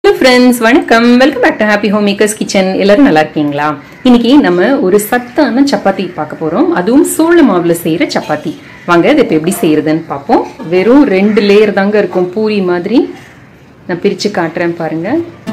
hello friends வணக்கம் welcome back to happy home makers kitchen எல்லாரும் நல்லா இருக்கீங்களா இன்னைக்கு நம்ம ஒரு சத்தான சப்பாத்தி பார்க்க போறோம் அதுவும் சோள மாவுல செய்யற சப்பாத்தி வாங்க இதை இப்போ எப்படி செய்யறதுன்னு பார்ப்போம் வெறும் ரெண்டு லேயர் தாங்க இருக்கும் பூரி மாதிரி நான் பிரிச்சு காட்டுறேன் பாருங்க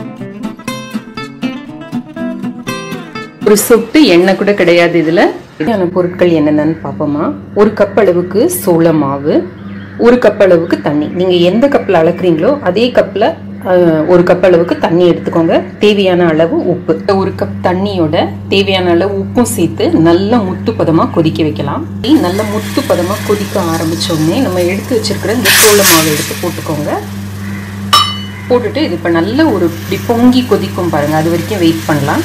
ஒரு சொட்டு எண்ணெய் கூட கிடையாது இதுல தேவையான பொருட்கள் என்னென்னு பார்ப்போமா ஒரு கப் அளவுக்கு சோள மாவு ஒரு கப் அளவுக்கு தண்ணி நீங்க எந்த கப்ல அளக்குறீங்களோ அதே கப்ல அஹ், ஒரு கப் அளவுக்கு தண்ணி எடுத்துக்கோங்க தேவையான அளவு உப்பு இந்த ஒரு கப் தண்ணியோட தேவையான அளவு உப்பும் சேர்த்து நல்லா முத்து பதமா கொதிக்க வைக்கலாம் நல்லா முத்து பதமா கொதிக்க ஆரம்பிச்ச உடனே நம்ம எடுத்து வச்சிருக்கிற இந்த சோள மாவை எடுத்து போட்டுக்கோங்க போட்டுட்டு இது இப்போ நல்ல ஒரு இப்படி பொங்கி கொதிக்கும் பாருங்க அது வரைக்கும் வெயிட் பண்ணலாம்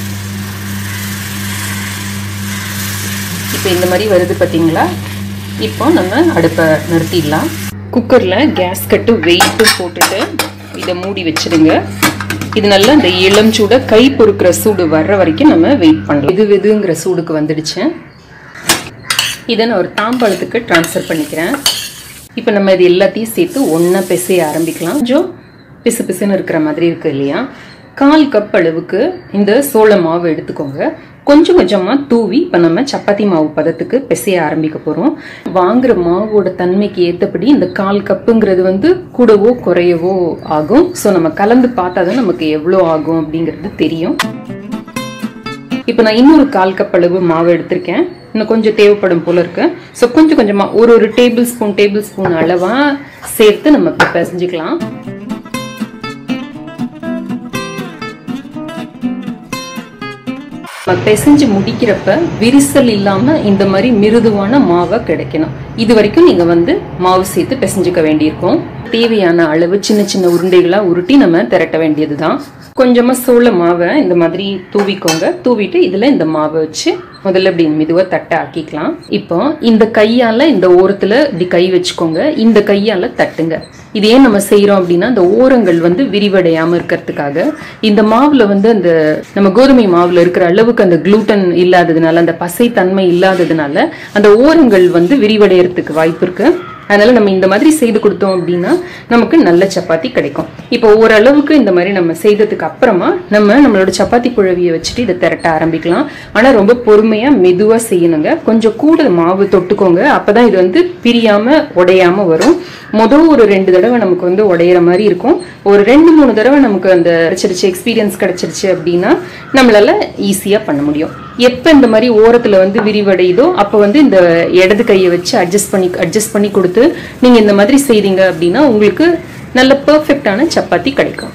இப்போ இந்த மாதிரி வருது பார்த்தீங்களா இப்போ நம்ம அடுப்பை நிறுத்திடலாம் குக்கரில் கேஸ் கட்டு வெயிட்டு போட்டுட்டு இதை மூடி வச்சிடுங்க இது நல்லா இந்த இளம் சூட கை பொறுக்கிற சூடு வர்ற வரைக்கும் நம்ம வெயிட் பண்ணலாம் இது வெதுங்கிற சூடுக்கு வந்துடுச்சு இதை நான் ஒரு தாம்பாளத்துக்கு ட்ரான்ஸ்ஃபர் பண்ணிக்கிறேன் இப்போ நம்ம இது எல்லாத்தையும் சேர்த்து ஒன்றா பிசைய ஆரம்பிக்கலாம் கொஞ்சம் பிசு பிசுன்னு இருக்கிற மாதிரி இருக்கு இல்லையா கால் கப் அளவுக்கு இந்த சோள மாவு எடுத்துக்கோங்க கொஞ்சம் கொஞ்சமாக தூவி இப்போ நம்ம சப்பாத்தி மாவு பதத்துக்கு பிசைய ஆரம்பிக்க போகிறோம் வாங்குற மாவோட தன்மைக்கு ஏற்றபடி இந்த கால் கப்புங்கிறது வந்து கூடவோ குறையவோ ஆகும் ஸோ நம்ம கலந்து பார்த்தா தான் நமக்கு எவ்வளோ ஆகும் அப்படிங்கிறது தெரியும் இப்போ நான் இன்னொரு கால் கப் அளவு மாவு எடுத்திருக்கேன் இன்னும் கொஞ்சம் தேவைப்படும் போல இருக்கு ஸோ கொஞ்சம் கொஞ்சமா ஒரு ஒரு டேபிள் ஸ்பூன் டேபிள் ஸ்பூன் அளவா சேர்த்து நம்ம இப்போ பிசைஞ்சுக்கலாம் நம்ம பிசைஞ்சு முடிக்கிறப்ப விரிசல் இல்லாம இந்த மாதிரி மிருதுவான மாவை கிடைக்கணும் இது வரைக்கும் நீங்க வந்து மாவு சேர்த்து பிசைஞ்சுக்க வேண்டியிருக்கும் தேவையான அளவு சின்ன சின்ன உருண்டைகளா உருட்டி நம்ம திரட்ட வேண்டியதுதான் கொஞ்சமா சோள மாவை இந்த மாதிரி தூவிக்கோங்க தூவிட்டு இதுல இந்த மாவை வச்சு முதல்ல இப்படி மெதுவா தட்டை ஆக்கிக்கலாம் இப்போ இந்த கையால இந்த ஓரத்துல இப்படி கை வச்சுக்கோங்க இந்த கையால தட்டுங்க இது ஏன் நம்ம செய்யறோம் அப்படின்னா இந்த ஓரங்கள் வந்து விரிவடையாம இருக்கிறதுக்காக இந்த மாவுல வந்து அந்த நம்ம கோதுமை மாவுல இருக்கிற அளவுக்கு அந்த குளூட்டன் இல்லாததுனால அந்த பசை தன்மை இல்லாததுனால அந்த ஓரங்கள் வந்து விரிவடையறதுக்கு வாய்ப்பு இருக்கு அதனால நம்ம இந்த மாதிரி செய்து கொடுத்தோம் அப்படின்னா நமக்கு நல்ல சப்பாத்தி கிடைக்கும் இப்போ ஓரளவுக்கு இந்த மாதிரி நம்ம செய்ததுக்கு அப்புறமா நம்ம நம்மளோட சப்பாத்தி குழவியை வச்சுட்டு இதை திரட்ட ஆரம்பிக்கலாம் ஆனா ரொம்ப பொறுமையா மெதுவா செய்யணுங்க கொஞ்சம் கூட மாவு தொட்டுக்கோங்க அப்பதான் இது வந்து பிரியாம உடையாம வரும் மொதல் ஒரு ரெண்டு தடவை நமக்கு வந்து உடையிற மாதிரி இருக்கும் ஒரு ரெண்டு மூணு தடவை நமக்கு அந்த கிடைச்சிருச்சு எக்ஸ்பீரியன்ஸ் கிடைச்சிருச்சு அப்படின்னா நம்மளால ஈஸியா பண்ண முடியும் எப்போ இந்த மாதிரி ஓரத்துல வந்து விரிவடையுதோ அப்போ வந்து இந்த இடது கையை வச்சு அட்ஜஸ்ட் பண்ணி அட்ஜஸ்ட் பண்ணி கொடுத்து நீங்க இந்த மாதிரி செய்தீங்க அப்படின்னா உங்களுக்கு நல்ல பெர்ஃபெக்டான சப்பாத்தி கிடைக்கும்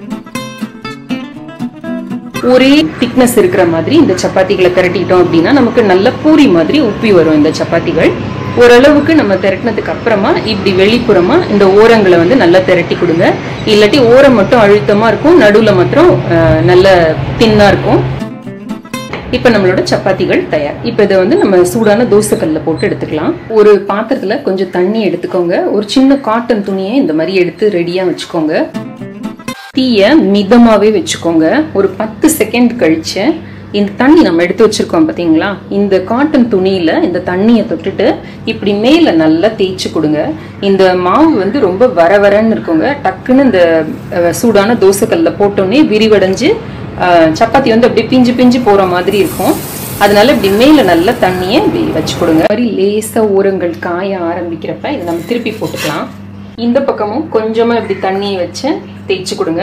ஒரே திக்னஸ் இருக்கிற மாதிரி இந்த சப்பாத்திகளை திரட்டிட்டோம் அப்படின்னா நமக்கு நல்ல பூரி மாதிரி உப்பி வரும் இந்த சப்பாத்திகள் ஓரளவுக்கு நம்ம திரட்டினதுக்கு அப்புறமா இப்படி வெளிப்புறமா இந்த ஓரங்களை வந்து நல்லா திரட்டி கொடுங்க இல்லாட்டி ஓரம் மட்டும் அழுத்தமா இருக்கும் நடுவுல மாத்திரம் அஹ், நல்ல தின்னா இருக்கும் இப்போ நம்மளோட சப்பாத்திகள் தயார் இப்போ இதை வந்து நம்ம சூடான தோசைக்கல்ல போட்டு எடுத்துக்கலாம் ஒரு பாத்திரத்துல கொஞ்சம் தண்ணி எடுத்துக்கோங்க ஒரு சின்ன காட்டன் துணியை இந்த மாதிரி எடுத்து ரெடியா வச்சுக்கோங்க தீய மிதமாவே வச்சுக்கோங்க ஒரு பத்து செகண்ட் கழிச்சு இந்த தண்ணி நம்ம எடுத்து வச்சிருக்கோம் பாத்தீங்களா இந்த காட்டன் துணியில இந்த தண்ணியை தொட்டுட்டு இப்படி மேல நல்லா தேய்ச்சி கொடுங்க இந்த மாவு வந்து ரொம்ப வர வரன்னு இருக்குங்க டக்குன்னு இந்த அஹ், சூடான தோசைக்கல்ல போட்டோன்னே விரிவடைஞ்சு அஹ், சப்பாத்தி வந்து அப்படியே பிஞ்சு பிஞ்சு போற மாதிரி இருக்கும் அதனால இப்படி மேல நல்ல தண்ணியை இப்படி வச்சு கொடுங்க இந்த மாதிரி லேசா ஓரங்கள் காய ஆரம்பிக்கிறப்ப இதை நம்ம திருப்பி போட்டுக்கலாம் இந்த பக்கமும் கொஞ்சமா இப்படி தண்ணியை வச்சு தேய்ச்சி கொடுங்க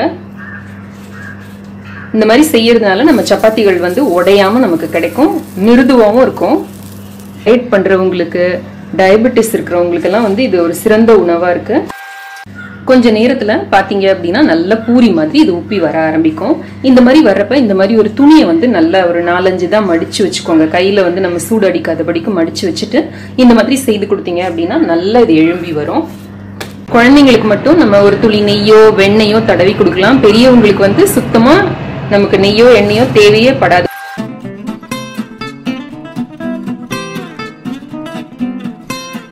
இந்த மாதிரி செய்யறதுனால நம்ம சப்பாத்திகள் வந்து உடையாம நமக்கு கிடைக்கும் மிருதுவாகவும் இருக்கும் டயட் பண்றவங்களுக்கு டயபெட்டிஸ் இருக்கிறவங்களுக்கு எல்லாம் வந்து இது ஒரு சிறந்த உணவா இருக்கு கொஞ்ச நேரத்துல பாத்தீங்க அப்படின்னா நல்ல பூரி மாதிரி இது உப்பி வர ஆரம்பிக்கும் இந்த மாதிரி வர்றப்ப இந்த மாதிரி ஒரு துணியை வந்து நல்லா ஒரு நாலஞ்சு தான் மடிச்சு வச்சுக்கோங்க கையில வந்து நம்ம சூடு அடிக்காதபடிக்கு மடிச்சு வச்சுட்டு இந்த மாதிரி செய்து கொடுத்தீங்க அப்படின்னா நல்லா இது எழும்பி வரும் குழந்தைங்களுக்கு மட்டும் நம்ம ஒரு துளி நெய்யோ வெண்ணெயோ தடவி கொடுக்கலாம் பெரியவங்களுக்கு வந்து சுத்தமா நமக்கு நெய்யோ எண்ணெயோ தேவையே படாது